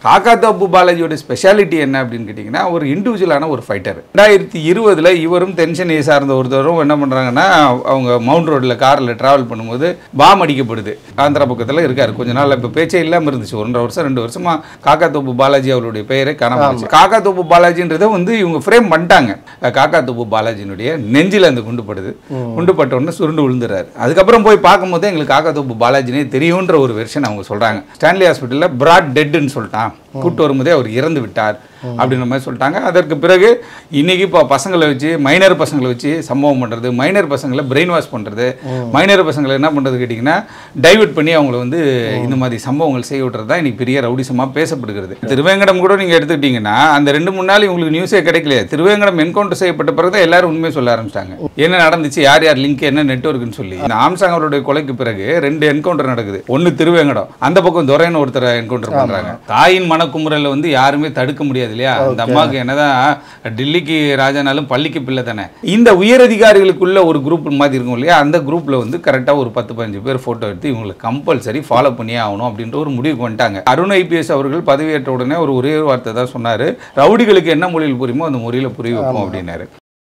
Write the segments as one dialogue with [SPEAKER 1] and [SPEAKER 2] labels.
[SPEAKER 1] Kakkathoppu பாலாஜியோட speciality என்ன அப்படின்னு கேட்டிங்கன்னா ஒரு இண்டிவிஜுவலான ஒரு ஃபைட்டர் ரெண்டாயிரத்தி இருபதுல இவரும் தென்சென்னையை சார்ந்த ஒருத்தரும் என்ன பண்ணுறாங்கன்னா அவங்க மவுண்ட் ரோட்டில் காரில் ட்ராவல் பண்ணும்போது பாம் அடிக்கப்படுது ஆந்திரா பக்கத்தில் இருக்காரு கொஞ்ச நாள் இப்போ பேச்சே இல்லாமல் இருந்துச்சு ஒன்றரை வருஷம் ரெண்டு வருஷமா காக்காத்தோப்பு பாலாஜி அவருடைய பெயரை காணாம போச்சு காக்காத்தோப்பு பாலாஜின்றதை வந்து இவங்க ஃப்ரேம் பண்ணிட்டாங்க காக்காத்தோப்பு பாலாஜினுடைய நெஞ்சில் அந்த குண்டு படுது குண்டு பட்ட உடனே சுருண்டு விழுந்துறாரு அதுக்கப்புறம் போய் பார்க்கும்போது எங்களுக்கு காக்காத்தோப்பு பாலாஜினே தெரியுன்ற ஒரு வெர்ஷன் அவங்க சொல்றாங்க ஸ்டான்லி ஹாஸ்பிட்டலில் பிராட் டெட்னு சொல்லிட்டான் கூட்டு வரும்போதே அவர் இறந்து விட்டார் அப்படின்ற மாதிரி சொல்லிட்டாங்க அதற்கு பிறகு இன்னைக்கு இப்போ பசங்களை வச்சு மைனர் பசங்களை வச்சு சம்பவம் பண்ணுறது மைனர் பசங்களை பிரெயின் வாஷ் பண்ணுறது மைனர் பசங்களை என்ன பண்ணுறது கேட்டிங்கன்னா டைவர்ட் பண்ணி அவங்கள வந்து இந்த மாதிரி சம்பவங்கள் செய்ய விட்டுறது தான் இன்னைக்கு பெரிய ரவுடிசமாக பேசப்படுகிறது திருவேங்கடம் கூட நீங்கள் எடுத்துக்கிட்டிங்கன்னா அந்த ரெண்டு மூணு நாள் இவங்களுக்கு நியூஸே கிடைக்கல திருவேங்கடம் என்கவுண்டர் செய்யப்பட்ட பிறகு தான் எல்லாரும் உண்மையை சொல்ல ஆரம்பிச்சிட்டாங்க என்ன நடந்துச்சு யார் யார் லிங்க் என்ன நெட்ஒர்க்னு சொல்லி இந்த ஆம்சாங் அவருடைய கொலைக்கு பிறகு ரெண்டு என்கவுண்டர் நடக்குது ஒன்று திருவேங்கடம் அந்த பக்கம் துரைன்னு ஒருத்தரை என்கவுண்டர் பண்ணுறாங்க தாயின் மனக்குமுறலை வந்து யாருமே தடுக்க முடியாது இல்லையா அந்த அம்மாவுக்கு என்னதான் டெல்லிக்கு ராஜானாலும் பள்ளிக்கு பிள்ளை தானே இந்த உயரதிகாரிகளுக்குள்ள ஒரு குரூப் மாதிரி இருக்கும் இல்லையா அந்த குரூப்ல வந்து கரெக்டாக ஒரு பத்து பதினஞ்சு பேர் ஃபோட்டோ எடுத்து இவங்களுக்கு கம்பல்சரி ஃபாலோ பண்ணியே ஆகணும் அப்படின்ற ஒரு முடிவுக்கு வந்துட்டாங்க அருண் ஐபிஎஸ் அவர்கள் பதவியேற்ற உடனே ஒரு ஒரே ஒரு வார்த்தை தான் சொன்னார் ரவுடிகளுக்கு என்ன மொழியில் புரியுமோ அந்த மொழியில் புரிய வைப்போம் அப்படின்னாரு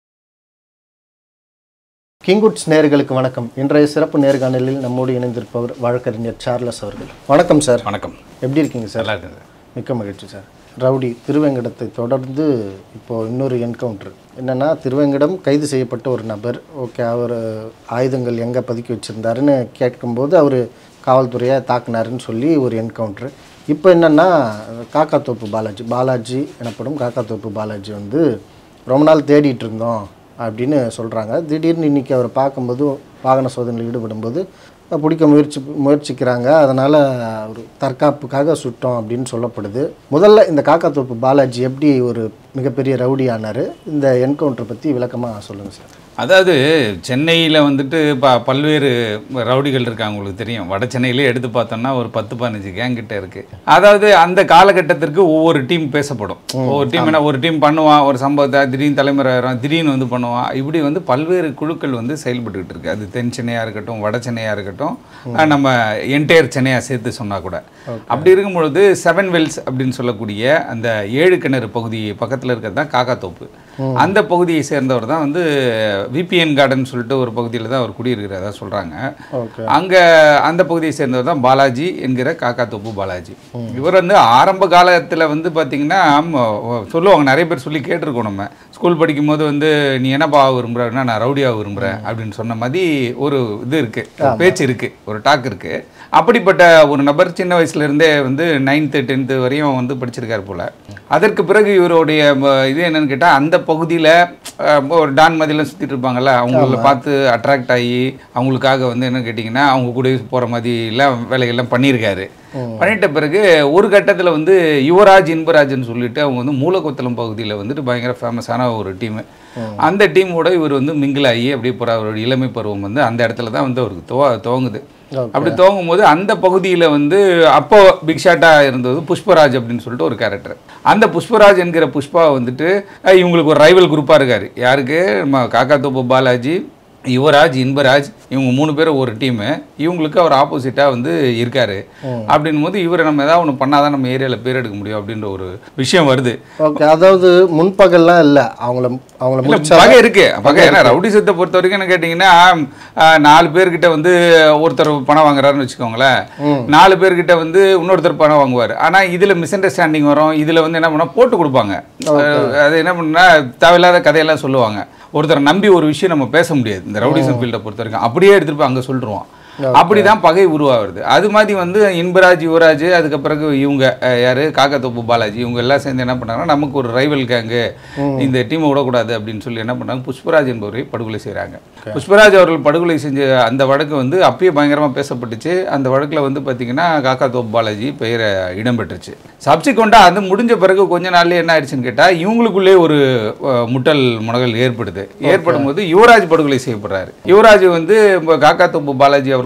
[SPEAKER 2] கிங்குட்ஸ் நேர்களுக்கு வணக்கம் இன்றைய சிறப்பு நேர்காணலில் நம்மோடு இணைந்திருப்பவர் வழக்கறிஞர் சார்லஸ் அவர்கள் வணக்கம் சார்
[SPEAKER 1] வணக்கம்
[SPEAKER 2] எப்படி இருக்கீங்க சார்
[SPEAKER 1] நல்லா இருக்குது
[SPEAKER 2] மிக்க மகிழ்ச்சி சார் ரவுடி திருவேங்கடத்தை தொடர்ந்து இப்போ இன்னொரு என்கவுண்டர் என்னன்னா திருவேங்கடம் கைது செய்யப்பட்ட ஒரு நபர் ஓகே அவர் ஆயுதங்கள் எங்கே பதுக்கி வச்சிருந்தாருன்னு கேட்கும்போது அவர் காவல்துறையை தாக்குனாருன்னு சொல்லி ஒரு என்கவுண்டர் இப்போ என்னன்னா காக்காத்தோப்பு பாலாஜி பாலாஜி எனப்படும் காக்காத்தோப்பு பாலாஜி வந்து ரொம்ப நாள் தேடிட்டு இருந்தோம் அப்படின்னு சொல்கிறாங்க திடீர்னு இன்றைக்கி அவரை பார்க்கும்போது வாகன சோதனையில் ஈடுபடும்போது பிடிக்க முயற்சி முயற்சிக்கிறாங்க அதனால் ஒரு தற்காப்புக்காக சுட்டோம் அப்படின்னு சொல்லப்படுது முதல்ல இந்த காக்காத்தோப்பு பாலாஜி எப்படி ஒரு மிகப்பெரிய ரவுடி ஆனார் இந்த என்கவுண்டர் பற்றி விளக்கமாக சொல்லுங்கள் சார்
[SPEAKER 1] அதாவது சென்னையில் வந்துட்டு ப பல்வேறு ரவுடிகள் இருக்காங்க உங்களுக்கு தெரியும் வட சென்னையிலே எடுத்து பார்த்தோம்னா ஒரு பத்து பதினஞ்சு கேங் கிட்ட இருக்கு அதாவது அந்த காலகட்டத்திற்கு ஒவ்வொரு டீம் பேசப்படும் ஒவ்வொரு டீம் என்ன ஒரு டீம் பண்ணுவான் ஒரு சம்பவத்தை திடீர்னு தலைமுறை வரும் திடீர்னு வந்து பண்ணுவான் இப்படி வந்து பல்வேறு குழுக்கள் வந்து செயல்பட்டுக்கிட்டு இருக்கு அது தென் சென்னையாக இருக்கட்டும் வட சென்னையாக இருக்கட்டும் அஹ் நம்ம என்டையர் சென்னையாக சேர்த்து சொன்னால் கூட அப்படி இருக்கும் பொழுது செவன் வெல்ஸ் அப்படின்னு சொல்லக்கூடிய அந்த ஏழு கிணறு பகுதி பக்கத்தில் இருக்கிறது தான் காக்காத்தோப்பு அந்த பகுதியை சேர்ந்தவர் தான் வந்து விபிஎன் கார்டன் சொல்லிட்டு ஒரு பகுதியில் தான் அவர் குடியிருக்கிறதா சொல்கிறாங்க
[SPEAKER 2] ஓகே
[SPEAKER 1] அங்கே அந்த பகுதியை சேர்ந்தவர் தான் பாலாஜி என்கிற காக்காத்தோப்பு பாலாஜி இவர் வந்து ஆரம்ப காலத்தில் வந்து பார்த்தீங்கன்னா சொல்லுவாங்க நிறைய பேர் சொல்லி கேட்டிருக்கோம் நம்ம ஸ்கூல் படிக்கும்போது வந்து நீ என்னப்பா விரும்புகிறன்னா நான் ரவுடியாக விரும்புகிறேன் அப்படின்னு சொன்ன மாதிரி ஒரு இது இருக்குது பேச்சு இருக்குது ஒரு டாக் இருக்குது அப்படிப்பட்ட ஒரு நபர் சின்ன வயசுலேருந்தே வந்து நைன்த்து டென்த்து வரையும் வந்து படிச்சிருக்காரு போல் அதற்கு பிறகு இவருடைய ம, இது என்னன்னு கேட்டால் அந்த பகுதியில் ஒரு டான் மாதிரிலாம் சுற்றிட்டு இருப்பாங்கல்ல அவங்கள பார்த்து அட்ராக்ட் ஆகி அவங்களுக்காக வந்து என்ன கேட்டிங்கன்னா அவங்க கூட போகிற மாதிரிலாம் வேலைகள்லாம் பண்ணியிருக்காரு பண்ணிட்ட பிறகு ஒரு கட்டத்தில் வந்து யுவராஜ் இன்பராஜ்னு சொல்லிட்டு அவங்க வந்து மூலக்கொத்தலம் பகுதியில் வந்துட்டு பயங்கர ஃபேமஸான ஒரு டீமு அந்த டீமோட இவர் வந்து மிங்கிள் ஆகி அப்படியே போகிற அவருடைய இளமை பருவம் வந்து அந்த இடத்துல தான் வந்து அவருக்கு துவ துவங்குது அப்படி துவங்கும் போது அந்த பகுதியில் வந்து அப்போ பிக் ஷாட்டாக இருந்தது புஷ்பராஜ் அப்படின்னு சொல்லிட்டு ஒரு கேரக்டர் அந்த புஷ்பராஜ் என்கிற புஷ்பா வந்துட்டு அஹ், இவங்களுக்கு ஒரு ரைவல் குரூப்பாக இருக்காரு யாருக்கு நம்ம காக்காத்தோப்பு பாலாஜி யுவராஜ் இன்பராஜ் இவங்க மூணு பேரும் ஒரு டீமு இவங்களுக்கு அவர் ஆப்போசிட்டாக வந்து இருக்காரு அப்படின்னும் போது இவரை நம்ம ஏதாவது ஒன்று பண்ணாதான் நம்ம ஏரியாவில் பேர் எடுக்க முடியும் அப்படின்ற ஒரு விஷயம் வருது
[SPEAKER 2] ஓகே அதாவது முன்பகல்லாம் இல்லை அவங்கள அவங்கள
[SPEAKER 1] இல்ல,
[SPEAKER 2] முடிச்சா
[SPEAKER 1] பகை இருக்கு பகை ஏன்னா ரவுடிசத்தை பொறுத்த வரைக்கும் என்ன கேட்டிங்கன்னா ஆஹ், நாலு பேர்கிட்ட வந்து ஒருத்தர் பணம் வாங்குறாருன்னு வச்சுக்கோங்களேன் நாலு பேர்கிட்ட வந்து இன்னொருத்தர் பணம் வாங்குவார் ஆனா இதுல மிஸ் அண்டர்ஸ்டாண்டிங் வரும் இதுல வந்து என்ன பண்ணா போட்டு கொடுப்பாங்க அஹ், அது என்ன பண்ணா தேவையில்லாத கதையெல்லாம் சொல்லுவாங்க ஒருத்தரை நம்பி ஒரு விஷயம் நம்ம பேச முடியாது இந்த ரவுடிசம் ஃபீல்டை பொறுத்த வரைக்கும் அப்படியே எடுத்துட்டு போய் அங்க சொல்லிடுவோம் அப்படிதான் பகை உருவாகுது அது மாதிரி வந்து இன்பராஜ் யுவராஜ் அதுக்கு பிறகு இவங்க அஹ், யாரு காக்கத்தோப்பு பாலாஜி இவங்க எல்லாம் சேர்ந்து என்ன பண்ணாங்கன்னா நமக்கு ஒரு ரைவல் கேங்கு இந்த டீமை விடக்கூடாது அப்படின்னு சொல்லி என்ன பண்ணாங்க புஷ்பராஜ் என்பவரை படுகொலை செய்றாங்க புஷ்பராஜ் அவர்கள் படுகொலை செஞ்ச அந்த வழக்கு வந்து அப்பயே பயங்கரமா பேசப்பட்டுச்சு அந்த வழக்குல வந்து பாத்தீங்கன்னா காக்காத்தோப்பு பாலாஜி பெயரை இடம்பெற்றுச்சு சப்சிக்வெண்ட்டாக அது முடிஞ்ச பிறகு கொஞ்ச நாள்லயே என்ன ஆயிடுச்சுன்னு கேட்டா இவங்களுக்குள்ளே ஒரு அஹ், முட்டல் முனகல் ஏற்படுது ஏற்படும் போது யுவராஜ் படுகொலை செய்யப்படுறாரு யுவராஜ் வந்து காக்காத்தோப்பு பாலாஜி அவர்கள்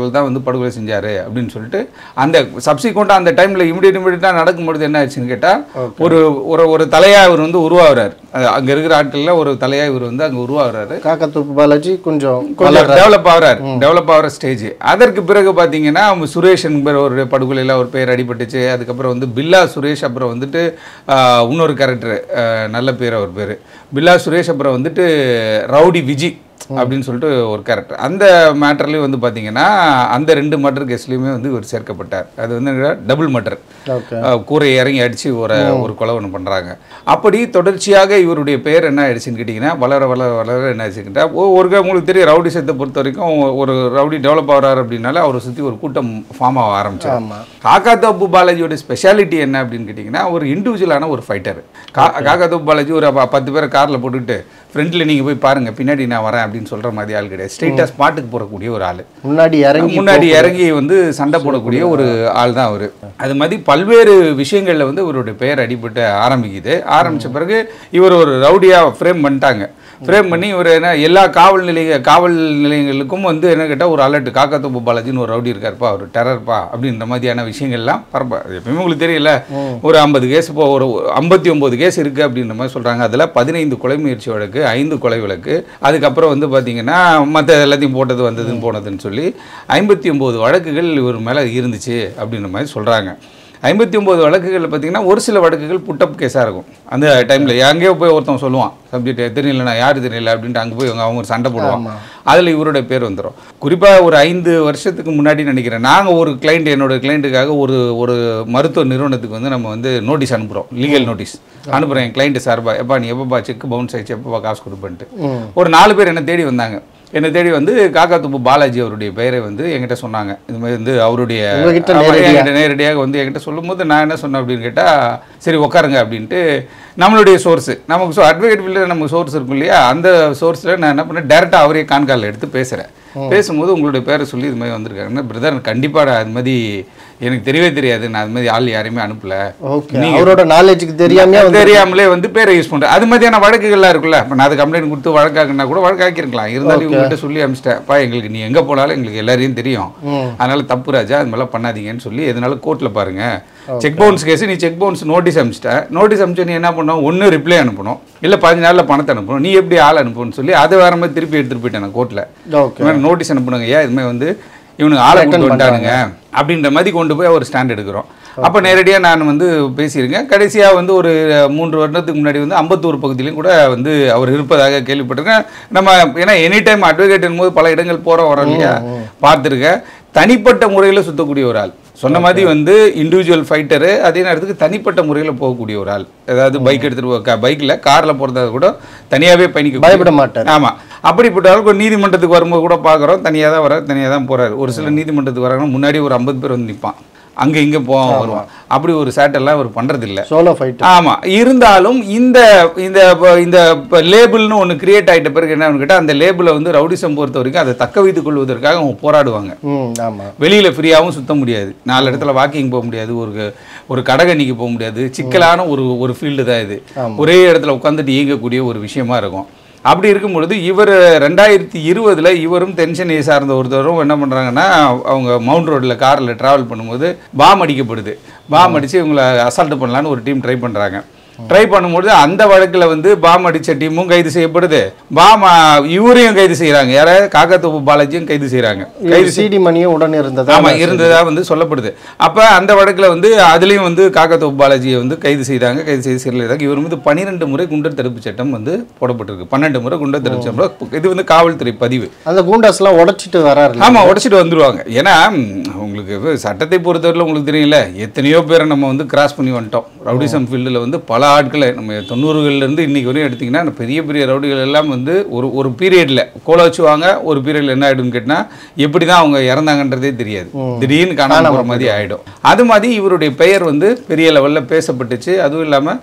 [SPEAKER 1] அவர்கள் தான் வந்து படுகொலை செஞ்சாரு அப்படின்னு சொல்லிட்டு அந்த சப்சிக்வெண்ட்டாக அந்த டைமில் இமிடியட் இமிடியட்டாக நடக்கும்பொழுது என்ன ஆச்சுன்னு கேட்டால் ஒரு ஒரு ஒரு தலையா இவர் வந்து உருவாகிறார் அங்கே இருக்கிற ஆட்களில் ஒரு தலையா இவர் வந்து அங்கே உருவாகிறாரு
[SPEAKER 2] காக்கத்தோப்பு பாலாஜி கொஞ்சம்
[SPEAKER 1] கொஞ்சம் டெவலப் ஆகிறார் டெவலப் ஆகிற ஸ்டேஜ் அதற்கு பிறகு பார்த்தீங்கன்னா அவங்க சுரேஷ் என்கிற ஒரு படுகொலையில் ஒரு பேர் அடிபட்டுச்சு அதுக்கப்புறம் வந்து பில்லா சுரேஷ் அப்புறம் வந்துட்டு ஆஹ், இன்னொரு கேரக்டர் நல்ல பேர் அவர் பேர் பில்லா சுரேஷ் அப்புறம் வந்துட்டு ரவுடி விஜி அப்படின்னு சொல்லிட்டு ஒரு கேரக்டர் அந்த மேட்டர்லேயும் வந்து பார்த்தீங்கன்னா அந்த ரெண்டு மர்டர் கேஸ்லையுமே வந்து இவர் சேர்க்கப்பட்டார் அது வந்து டபுள் மர்டர்
[SPEAKER 2] ஓகே
[SPEAKER 1] கூரை இறங்கி அடித்து ஒரு ஒரு கொலை ஒன்று பண்ணுறாங்க அப்படி தொடர்ச்சியாக இவருடைய பெயர் என்ன ஆயிடுச்சுன்னு கேட்டிங்கன்னா வளர வளர வளர என்ன ஆயிடுச்சுக்கிட்டா ஒரு உங்களுக்கு தெரியும் ரவுடிசத்தை பொறுத்த வரைக்கும் ஒரு ரவுடி டெவலப் ஆகிறார் அப்படின்னால அவரை சுற்றி ஒரு கூட்டம் ஃபார்ம் ஆக ஆரம்பிச்சார்
[SPEAKER 2] ஆமா
[SPEAKER 1] காக்கா தோப்பு பாலாஜியோட ஸ்பெஷாலிட்டி என்ன அப்படின்னு கேட்டிங்கன்னா ஒரு இண்டிவிஜுவலான ஒரு ஃபைட்டர் கா காக்கா தோப்பு பாலாஜி ஒரு ப- பத்து பேரை காரில் போட்டுக்கிட்டு ஃப்ரண்ட்டில் நீங்கள் போய் பாருங்கள் பின்னாடி நான் வரேன் அப்படின்னு சொல்கிற மாதிரி ஆள் கிடையாது ஸ்ட்ரெயிட்டாக ஸ்பாட்டுக்கு போகக்கூடிய ஒரு ஆள்
[SPEAKER 2] முன்னாடி இறங்கி
[SPEAKER 1] முன்னாடி இறங்கி வந்து சண்டை போடக்கூடிய ஒரு ஆள் தான் அவர் அது மாதிரி பல்வேறு விஷயங்களில் வந்து இவருடைய பெயர் அடிபட்டு ஆரம்பிக்குது ஆரம்பித்த பிறகு இவர் ஒரு ரவுடியாக ஃப்ரேம் பண்ணிட்டாங்க ஃப்ரேம் பண்ணி இவர் என்ன எல்லா காவல் நிலைய காவல் நிலையங்களுக்கும் வந்து என்ன கேட்டால் ஒரு அலர்ட் காக்கத்தோப்பு பாலாஜின்னு ஒரு ரவுடி இருக்காருப்பா ஒரு டெரர்ப்பா அப்படின்ற மாதிரியான விஷயங்கள்லாம் பரப்ப அது எப்பயுமே உங்களுக்கு தெரியல ஒரு ஐம்பது கேஸ் இப்போ ஒரு ஐம்பத்தி ஒம்பது கேஸ் இருக்குது அப்படின்ற மாதிரி சொல்கிறாங்க அதில் பதினைந்து கொலை முயற்சி வழக்கு ஐந்து கொலை வழக்கு அதுக்கப்புறம் வந்து பார்த்தீங்கன்னா மற்ற எல்லாத்தையும் போட்டது வந்ததுன்னு போனதுன்னு சொல்லி ஐம்பத்தி ஒம்பது வழக்குகள் இவர் மேலே இருந்துச்சு அப்படின்ற மாதிரி சொல்கிறாங்க ஐம்பத்தி ஒம்பது வழக்குகள் பார்த்தீங்கன்னா ஒரு சில வழக்குகள் புட்டப் கேஸாக இருக்கும் அந்த டைமில் எங்கேயோ போய் ஒருத்தன் சொல்லுவான் சப்ஜெக்ட் தெரியல நான் யார் தெரியல அப்படின்ட்டு அங்கே போய் அவங்க அவங்க ஒரு சண்டை போடுவாங்க அதில் இவருடைய பேர் வந்துடும் குறிப்பாக ஒரு ஐந்து வருஷத்துக்கு முன்னாடி நினைக்கிறேன் நாங்கள் ஒரு கிளைண்ட் என்னோட கிளைண்ட்டுக்காக ஒரு ஒரு மருத்துவ நிறுவனத்துக்கு வந்து நம்ம வந்து நோட்டீஸ் அனுப்புகிறோம் லீகல் நோட்டீஸ் அனுப்புகிறேன் என் கிளைண்ட்டு சார்பா எப்பா நீ எப்பப்பா செக் பவுன்ஸ் ஆயிடுச்சு எப்பப்பா காசு கொடுப்பேன்ட்டு ஒரு நாலு பேர் என்னை தேடி வந்தாங்க என்னை தேடி வந்து காக்காத்துப்பு பாலாஜி அவருடைய பெயரை வந்து என்கிட்ட சொன்னாங்க இது மாதிரி வந்து அவருடைய
[SPEAKER 2] உங்ககிட்ட
[SPEAKER 1] அவர்
[SPEAKER 2] நேரடியா?
[SPEAKER 1] என்கிட்ட நேரடியாக வந்து என்கிட்ட சொல்லும்போது நான் என்ன சொன்னேன் அப்படின்னு கேட்டால் சரி உட்காருங்க அப்படின்ட்டு நம்மளுடைய சோர்ஸு நமக்கு ஸோ அட்வொகேட் ஃபீல்டில் நமக்கு சோர்ஸ் இருக்கும் இல்லையா அந்த சோர்ஸில் நான் என்ன பண்ணேன் டேரெக்டாக அவரே கான்காலில் எடுத்து பேசுகிறேன் பேசும்போது உங்களுடைய பேரை சொல்லி இது மாதிரி வந்திருக்காங்கன்னா பிரதர் கண்டிப்பாக அது மாதிரி எனக்கு தெரியவே தெரியாது நான் அது மாதிரி ஆள் யாரையுமே அனுப்பல
[SPEAKER 2] ஓகே அவரோட நாலேஜுக்கு தெரியாம வந்து
[SPEAKER 1] தெரியாமலே வந்து பேரை யூஸ் பண்றேன் அது மாதிரியான வழக்குகள்லாம் இருக்குல்ல இப்போ நான் அது கம்ப்ளைண்ட் கொடுத்து வழக்காக்குனா கூட வழக்காக்கிருக்கலாம் இருந்தாலும் இவங்ககிட்ட சொல்லி அமிச்சிட்டேன் அப்பா எங்களுக்கு நீ எங்க போனாலும் எங்களுக்கு எல்லாரையும் தெரியும் அதனால தப்பு ராஜா அது மாதிரிலாம் பண்ணாதீங்கன்னு சொல்லி எதனால கோர்ட்ல பாருங்க செக் பவுன்ஸ் கேஸ் நீ செக் பவுன்ஸ் நோட்டீஸ் அமிச்சிட்ட நோட்டீஸ் அமிச்சு நீ என்ன பண்ணணும் ஒன்று ரிப்ளை அனுப்பணும் இல்லை பதினஞ்சு நாளில் பணத்தை அனுப்பணும் நீ எப்படி ஆள் அனுப்பணும்னு சொல்லி அதை வேற மாதிரி திருப்பி எடுத்துட்டு போயிட்டேன் நான் கோர்ட்டில்
[SPEAKER 2] ஓகே
[SPEAKER 1] இது மாதிரி நோட்டீஸ் அனுப்புனாங்க ஐயா இதுமாதிரி வந்து இவனுக்கு ஆளை கொண்டு வந்துட்டானுங்க அப்படின்ற மாதிரி கொண்டு போய் ஒரு ஸ்டாண்ட் எடுக்கிறோம் அப்போ நேரடியாக நான் வந்து பேசியிருக்கேன் கடைசியாக வந்து ஒரு மூன்று வருடத்துக்கு முன்னாடி வந்து அம்பத்தூர் பகுதியிலையும் கூட வந்து அவர் இருப்பதாக கேள்விப்பட்டிருக்கேன் நம்ம ஏன்னா எனி டைம் அட்வொகேட் போது பல இடங்கள் போகிற வரோம் இல்லையா பார்த்துருக்கேன் தனிப்பட்ட முறையில் சுத்தக்கூடிய ஒரு ஆள் சொன்ன மாதிரி வந்து இண்டிவிஜுவல் ஃபைட்டரு அதே நேரத்துக்கு தனிப்பட்ட முறையில் போகக்கூடிய ஒரு ஆள் அதாவது பைக் எடுத்துகிட்டு பைக்கில் காரில் போகிறதா கூட தனியாகவே பயணிக்க
[SPEAKER 2] பயப்பட மாட்டார்
[SPEAKER 1] ஆமாம் அப்படிப்பட்ட ஆளுக்கு ஒரு நீதிமன்றத்துக்கு வரும்போது கூட பார்க்குறோம் தனியாக தான் வர தனியாக தான் போகிறாரு ஒரு சில நீதிமன்றத்துக்கு வராங்கன்னா முன்னாடி ஒரு ஐம்பது பேர் வந்து நிற்பான் அங்கே இங்கே போவான் வருவான் அப்படி ஒரு சேட்டெல்லாம் அவர் பண்ணுறதில்ல
[SPEAKER 2] சோலோ ஃபைட்
[SPEAKER 1] ஆமாம் இருந்தாலும் இந்த இந்த ப- இந்த லேபிள்னு ஒன்று கிரியேட் ஆகிட்ட பிறகு என்ன கேட்டால் அந்த லேபிளை வந்து ரவுடிசம் பொறுத்த வரைக்கும் அதை தக்க வைத்துக் கொள்வதற்காக அவங்க போராடுவாங்க
[SPEAKER 2] ம் ஆமா
[SPEAKER 1] வெளியில் ஃப்ரீயாகவும் சுத்த முடியாது நாலு இடத்துல வாக்கிங் போக முடியாது ஒரு ஒரு கடகணிக்கு போக முடியாது சிக்கலான ஒரு ஒரு ஃபீல்டு தான் இது ஒரே இடத்துல உட்காந்துட்டு இயங்கக்கூடிய ஒரு விஷயமா இருக்கும் அப்படி இருக்கும் பொழுது இவர் ரெண்டாயிரத்தி இருபதுல இவரும் தென்சென்னையை சார்ந்த ஒருத்தரும் என்ன பண்ணுறாங்கன்னா அவங்க மவுண்ட் ரோட்டில் காரில் ட்ராவல் பண்ணும்போது பாம் அடிக்கப்படுது பாம் அடித்து இவங்களை அசால்ட் பண்ணலான்னு ஒரு டீம் ட்ரை பண்ணுறாங்க ட்ரை பண்ணும்போது அந்த வழக்கில் வந்து பாம் அடித்த டீமும் கைது செய்யப்படுது பாம் ஆ, இவரையும் கைது செய்கிறாங்க யார காக்கத்தோப்பு பாலாஜியும் கைது செய்கிறாங்க கைது
[SPEAKER 2] சிடி மணியும் உடனே இருந்ததா
[SPEAKER 1] ஆமா இருந்ததா வந்து சொல்லப்படுது அப்ப அந்த வழக்குல வந்து அதுலயும் வந்து காக்கத்தோப்பு பாலாஜியை வந்து கைது செய்தாங்க கைது செய்து சிறையில் இருந்தாங்க இவர் வந்து பன்னிரெண்டு முறை குண்டர் தடுப்பு சட்டம் வந்து போடப்பட்டிருக்கு பன்னெண்டு முறை குண்டர் தடுப்பு சட்டம் இது வந்து காவல்துறை பதிவு
[SPEAKER 2] அந்த கூண்டாஸ்லாம் உடைச்சிட்டு வராரு
[SPEAKER 1] ஆமா உடைச்சிட்டு வந்துருவாங்க ஏன்னா ம், உங்களுக்கு இது சட்டத்தை பொறுத்தவரையில் உங்களுக்கு தெரியல எத்தனையோ பேரை நம்ம வந்து கிராஸ் பண்ணி வந்துட்டோம் ரவுடிசம் ஃபீல்டில் வந்து பல ஆட்களை நம்ம தொண்ணூறுகள்ல இருந்து இன்னைக்கு வரையும் எடுத்தீங்கன்னா அந்த பெரிய பெரிய ரவுடிகள் எல்லாம் வந்து ஒரு ஒரு பீரியட்ல கோல வச்சுவாங்க ஒரு பீரியட்ல என்ன ஆயிடும்னு கேட்டினா எப்படி தான் அவங்க இறந்தாங்கன்றதே தெரியாது திடீர்னு காணாம போகிற மாதிரி ஆயிடும் அது மாதிரி இவருடைய பெயர் வந்து பெரிய லெவலில் பேசப்பட்டுச்சு அதுவும் இல்லாமல்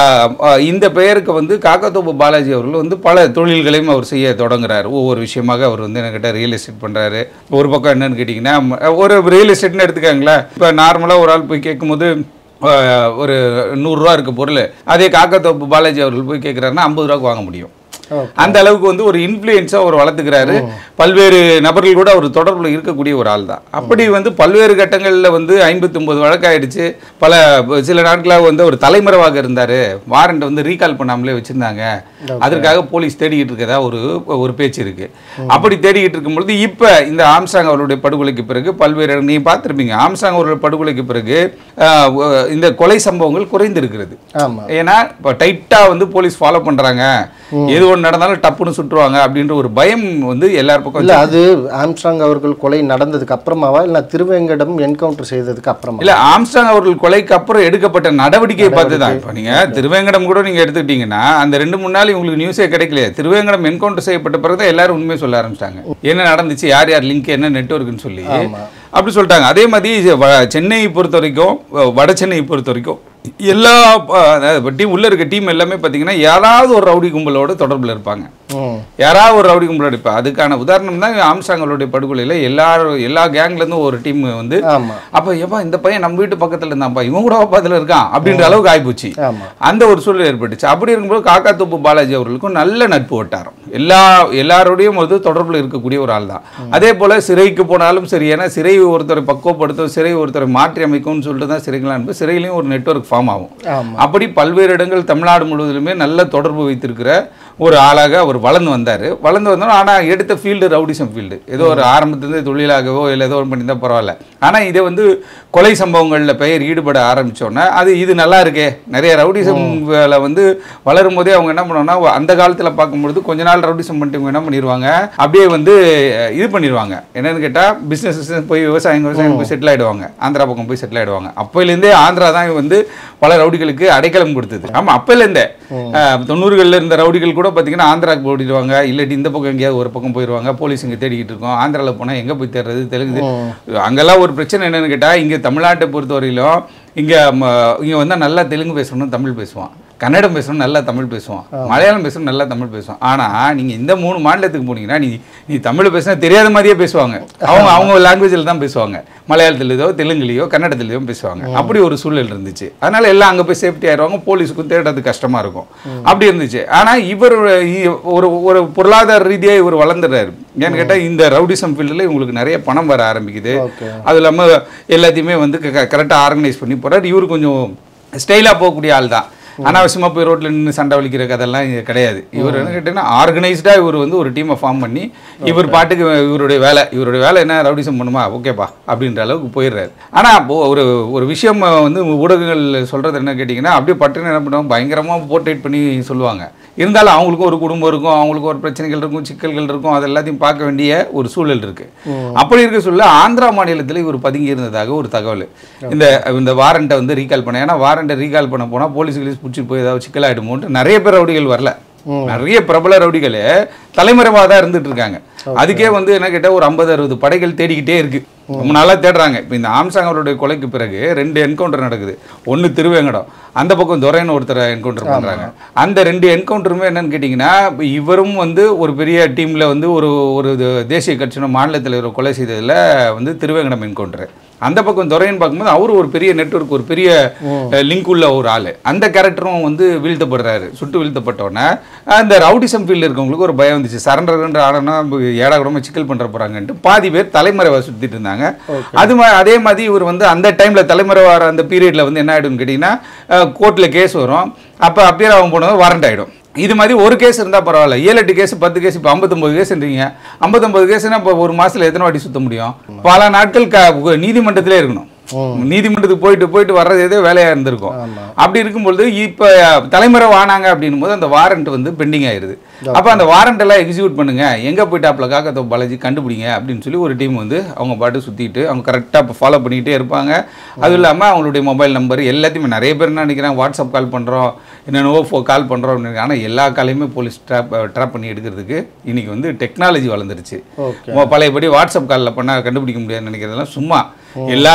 [SPEAKER 1] இந்த பெயருக்கு வந்து காக்கத்தோப்பு பாலாஜி அவர்கள் வந்து பல தொழில்களையும் அவர் செய்ய தொடங்குறாரு ஒவ்வொரு விஷயமாக அவர் வந்து என்கிட்ட ரியல் எஸ்டேட் பண்ணுறாரு ஒரு பக்கம் என்னன்னு கேட்டிங்கன்னா ம- ஒரு ரியல் எஸ்டேட்னு எடுத்துக்கோங்களேன் இப்போ நார்மலாக ஒரு ஆள் போய் கேட்கும்போது ஆஹ், ஒரு நூறுரூவா இருக்க பொருள் அதே காக்கத்தோப்பு பாலாஜி அவர்கள் போய் கேட்குறாருன்னா ஐம்பது ரூபாய்க்கு வாங்க முடியும் அந்த அளவுக்கு வந்து ஒரு இன்ஃப்ளூயன்ஸாக அவர் வளர்த்துக்கிறாரு பல்வேறு நபர்கள் கூட அவர் தொடர்பில் இருக்கக்கூடிய ஒரு ஆள் தான் அப்படி வந்து பல்வேறு கட்டங்களில் வந்து ஐம்பத்தி ஒன்பது வழக்காயிடுச்சு பல சில நாட்களாக வந்து ஒரு தலைமறைவாக இருந்தார் வாரண்ட் வந்து ரீகால் பண்ணாமலே வச்சுருந்தாங்க அதற்காக போலீஸ் தேடிக்கிட்டு இருக்கதா ஒரு ஒரு பேச்சு இருக்கு அப்படி தேடிக்கிட்டு இருக்கும் பொழுது இப்போ இந்த ஆம்சாங் அவருடைய படுகொலைக்கு பிறகு பல்வேறு இடம் நீங்க பார்த்துருப்பீங்க ஆம்சாங் அவருடைய படுகொலைக்கு பிறகு ஆஹ், ஒ- இந்த கொலை சம்பவங்கள் குறைந்திருக்கிறது
[SPEAKER 2] ஆமா
[SPEAKER 1] ஏன்னா இப்போ டைட்டாக வந்து போலீஸ் ஃபாலோ பண்றாங்க எது ஒன்று நடந்தாலும் டப்புன்னு சுட்டுருவாங்க அப்படின்ற ஒரு பயம் வந்து எல்லார் பக்கம்
[SPEAKER 2] இல்ல அது ஆம்ஸ்ட்ராங் அவர்கள் கொலை நடந்ததுக்கு அப்புறமாவா இல்ல திருவேங்கடம் என்கவுண்டர் செய்ததுக்கு அப்புறமா
[SPEAKER 1] இல்ல ஆம்ஸ்டாங் அவர்கள் கொலைக்கு அப்புறம் எடுக்கப்பட்ட நடவடிக்கையை பார்த்து தான் இப்போ நீங்க திருவேங்கடம் கூட நீங்க எடுத்துக்கிட்டீங்கன்னா அந்த ரெண்டு மூணு நாள் உங்களுக்கு நியூஸே கிடைக்கல திருவேங்கடம் என்கவுண்டர் செய்யப்பட்ட பிறகு தான் எல்லாரும் உண்மையை சொல்ல ஆரம்பிச்சிட்டாங்க என்ன நடந்துச்சு யார் யார் லிங்க் என்ன நெட்வொர்க்னு சொல்லி
[SPEAKER 2] ஆமா.
[SPEAKER 1] அப்படி சொல்லிட்டாங்க அதே மாதிரி இது வ- சென்னையை பொறுத்த வரைக்கும் வ- வட சென்னையை பொறுத்த வரைக்கும் எல்லா டீம் உள்ள இருக்க டீம் எல்லாமே பார்த்தீங்கன்னா யாராவது ஒரு ரவுடி கும்பலோட தொடர்பில் இருப்பாங்க
[SPEAKER 2] ம்
[SPEAKER 1] யாராவது ஒரு ரவுடி கும்பலோட இருப்பா அதுக்கான உதாரணம் தான் ஆம்சாங்களுடைய படுகொலையில் எல்லாரும் எல்லா கேங்லேருந்து ஒரு டீம் வந்து
[SPEAKER 2] ஆமா
[SPEAKER 1] அப்போ ஏப்பா இந்த பையன் நம்ம வீட்டு பக்கத்தில் இருந்தான்ப்பா இவன் கூட அதில் இருக்கான் அப்படின்ற அளவுக்கு ஆகிப்போச்சு
[SPEAKER 2] ஆமா
[SPEAKER 1] அந்த ஒரு சூழல் ஏற்பட்டுச்சு அப்படி இருக்கும்போது காக்காத்தோப்பு பாலாஜி அவர்களுக்கும் நல்ல நட்பு வட்டாரம் எல்லா எல்லாரோடையும் வந்து தொடர்பில் இருக்கக்கூடிய ஒரு ஆள் தான் அதே போல் சிறைக்கு போனாலும் சரி ஏன்னா சிறை ஒருத்தரை பக்குவப்படுத்தும் சிறை ஒருத்தரை மாற்றி அமைக்கும்னு சொல்லிட்டு தான் சிறைகள் அனுப்பு சிறையிலையும் ஒரு நெட்வொர்க் ஃபார்ம் ஆகும்
[SPEAKER 2] ஆமா
[SPEAKER 1] அப்படி பல்வேறு இடங்கள் தமிழ்நாடு முழுவதிலுமே நல்ல தொடர்பு வைத்திருக்கிற ஒரு ஆளாக அவர் வளர்ந்து வந்தார் வளர்ந்து வந்தாலும் ஆனால் எடுத்த ஃபீல்டு ரவுடிசம் ஃபீல்டு ஏதோ ஒரு ஆரம்பத்துலேருந்து தொழிலாகவோ இல்லை ஏதோ ஒன்று பண்ணியிருந்தா பரவாயில்ல ஆனால் இதை வந்து கொலை சம்பவங்களில் பெயர் ஈடுபட ஆரம்பிச்சோன்னே அது இது நல்லா இருக்கே நிறைய ரவுடிசம் வேலை வந்து வளரும் போதே அவங்க என்ன பண்ணுவாங்கன்னா அந்த காலத்தில் பார்க்கும்பொழுது கொஞ்ச நாள் ரவுடிசம் பண்ணிட்டு இவங்க என்ன பண்ணிடுவாங்க அப்படியே வந்து அஹ், இது பண்ணிடுவாங்க என்னன்னு கேட்டால் பிஸ்னஸ் போய் விவசாயம் விவசாயம் போய் செட்டில் ஆயிடுவாங்க ஆந்திரா பக்கம் போய் செட்டில் ஆயிடுவாங்க அப்போலேருந்தே ஆந்திரா தான் வந்து பல ரவுடிகளுக்கு அடைக்கலம் கொடுத்தது ஆமாம் அப்போலேருந்தே தொண்ணூறுகளில் இருந்த ரவுடிகள் கூட பார்த்தீங்கன்னா ஆந்திராவுக்கு போயிடுவாங்க இல்லாட்டி இந்த பக்கம் எங்கேயாவது ஒரு பக்கம் போயிடுவாங்க போலீஸ் இங்கே தேடிக்கிட்டு இருக்கோம் ஆந்திராவில் போனால் எங்கே போய் தேடுறது தெலுங்கு அங்கெல்லாம் ஒரு பிரச்சனை என்னன்னு கேட்டால் இங்கே தமிழ்நாட்டை பொறுத்தவரையிலும் இங்கே இங்கே வந்தால் நல்லா தெலுங்கு பேசணும் தமிழ் பேசுவான் கன்னடம் பேசணும் நல்லா தமிழ் பேசுவான் மலையாளம் பேசணும் நல்லா தமிழ் பேசுவான் ஆனால் நீங்கள் இந்த மூணு மாநிலத்துக்கு போனீங்கன்னா நீ நீ தமிழ் பேசினா தெரியாத மாதிரியே பேசுவாங்க அவங்க அவங்க லாங்குவேஜில் தான் பேசுவாங்க மலையாளத்துலேயோ தெலுங்குலேயோ கன்னடத்துலேயோ பேசுவாங்க அப்படி ஒரு சூழல் இருந்துச்சு அதனால எல்லாம் அங்கே போய் சேஃப்டி ஆயிடுவாங்க போலீஸுக்கும் தேடுறது கஷ்டமாக இருக்கும் அப்படி இருந்துச்சு ஆனால் இவர் இ- ஒரு ஒரு பொருளாதார ரீதியாக இவர் வளர்ந்துடுறாரு ஏன்னு கேட்டால் இந்த ரவுடிசம் ஃபீல்டில் இவங்களுக்கு நிறைய பணம் வர ஆரம்பிக்குது
[SPEAKER 2] ஓகே
[SPEAKER 1] அது இல்லாமல் எல்லாத்தையுமே வந்து கரெக்டாக ஆர்கனைஸ் பண்ணி போகிறார் இவர் கொஞ்சம் ஸ்டைலாக போகக்கூடிய ஆள் தான் அனாவசியமாக போய் ரோட்டில் நின்று சண்டை வலிக்கிற கதெல்லாம் இங்க கிடையாது இவர் என்ன கேட்டீங்கன்னா ஆர்கனைஸ்டாக இவர் வந்து ஒரு டீமை ஃபார்ம் பண்ணி இவர் பாட்டுக்கு இவருடைய வேலை இவருடைய வேலை என்ன ரவுடிசம் பண்ணுமா ஓகேப்பா அப்படின்ற அளவுக்கு போயிடுறாரு ஆனால் ஒரு ஒரு விஷயம் வந்து ஊடகங்கள் சொல்கிறது என்ன கேட்டிங்கன்னா அப்படியே பட்டுன்னு என்ன பண்ணுவாங்க பயங்கரமாக போர்ட்ரேட் பண்ணி சொல்லுவாங்க இருந்தாலும் அவங்களுக்கும் ஒரு குடும்பம் இருக்கும் அவங்களுக்கும் ஒரு பிரச்சனைகள் இருக்கும் சிக்கல்கள் இருக்கும் அது எல்லாத்தையும் பார்க்க வேண்டிய ஒரு சூழல் இருக்கு அப்படி இருக்க சொல்ல ஆந்திரா மாநிலத்தில் இவர் பதுங்கி இருந்ததாக ஒரு தகவல் இந்த இந்த வாரண்ட்டை வந்து ரீகால் பண்ண ஏன்னா வாரண்ட்டை ரீகால் பண்ண போனால் போலீஸ் கிலீஸ் பிடிச்சி போய் ஏதாவது சிக்கலாயிடுமோன்ட்டு நிறைய பேர் ரவுடிகள் வரல நிறைய பிரபல ரவுடிகளே தலைமறைவாக தான் இருந்துட்டு இருக்காங்க அதுக்கே வந்து என்ன கேட்டால் ஒரு ஐம்பது அறுபது படைகள் தேடிக்கிட்டே இருக்கு ரொம்ப நாளா தேடுறாங்க இப்போ இந்த ஆம்சாங் அவருடைய கொலைக்கு பிறகு ரெண்டு என்கவுண்டர் நடக்குது ஒன்று திருவேங்கடம் அந்த பக்கம் துரைன்னு ஒருத்தரை என்கவுண்டர் பண்றாங்க அந்த ரெண்டு என்கவுண்டருமே என்னன்னு கேட்டிங்கன்னா இப்ப இவரும் வந்து ஒரு பெரிய டீம்ல வந்து ஒரு ஒரு இது- தேசிய கட்சியின மாநில தலைவர் கொலை செய்ததுல வந்து திருவேங்கடம் என்கவுண்டர் அந்த பக்கம் துரைன்னு பார்க்கும்போது அவரு ஒரு பெரிய நெட்வொர்க் ஒரு பெரிய லிங்க் உள்ள ஒரு ஆளு அந்த கேரக்டரும் வந்து வீழ்த்தப்படுறாரு சுட்டு வீழ்த்தப்பட்டோன்னே அந்த ரவுடிசம் ஃபீல்டில் இருக்கவங்களுக்கு ஒரு பயம் வந்துச்சு சரண்டர்ன்ற ஆடனா ஏடா கூடமா சிக்கல் பண்ற போறாங்கன்ட்டு பாதி பேர் தலைமறைவா சுத்திட்டு இருந்தாங்க அது மா அதே மாதிரி இவர் வந்து அந்த டைம்ல தலைமறைவார அந்த பீரியட்ல வந்து என்ன ஆயிடும்னு கேட்டிங்கன்னா கோர்ட்டில் கேஸ் வரும் அப்போ அப்பியர் ஆகும் போனது வாரண்ட் ஆயிடும் இது மாதிரி ஒரு கேஸ் இருந்தால் பரவாயில்ல ஏழு எட்டு கேஸ் பத்து கேஸ் இப்போ ஐம்பத்தொம்பது கேஸ்ன்றீங்க ஐம்பத்தொம்பது கேஸ்னா இப்போ ஒரு மாசத்துல எத்தனை வாட்டி சுத்த முடியும் பல நாட்கள் க நீதிமன்றத்திலே இருக்கணும் நீதிமன்றத்துக்கு போயிட்டு போயிட்டு வர்றது ஏதோ வேலையாக இருந்திருக்கும் அப்படி இருக்கும்பொழுது இப்போ தலைமுறை வானாங்க அப்படின்னும் போது அந்த வாரண்ட் வந்து பெண்டிங் ஆயிருது அப்போ அந்த வாரண்ட் எல்லாம் எக்ஸிக்யூட் பண்ணுங்க எங்கே போயிட்டாப்ல காக்கத்தோ பாலாஜி கண்டுபிடிங்க அப்படின்னு சொல்லி ஒரு டீம் வந்து அவங்க பாட்டு சுற்றிட்டு அவங்க கரெக்டாக ஃபாலோ பண்ணிக்கிட்டே இருப்பாங்க அதுவும் இல்லாமல் அவங்களுடைய மொபைல் நம்பர் எல்லாத்தையுமே நிறைய பேர் என்ன நினைக்கிறாங்க வாட்ஸ்அப் கால் பண்ணுறோம் என்னென்னவோ ஃபோ கால் பண்ணுறோம் அப்படின்னு ஆனால் எல்லா காலையுமே போலீஸ் ட்ராப் ட்ராப் பண்ணி எடுக்கிறதுக்கு இன்னைக்கு வந்து டெக்னாலஜி வளர்ந்துருச்சு
[SPEAKER 2] ஓகே
[SPEAKER 1] மொ- பழையபடி வாட்ஸ்அப் காலில் பண்ணால் கண்டுபிடிக்க முடியாதுன்னு நினைக்கிறதெல்லாம் சும்மா எல்லா கதையும்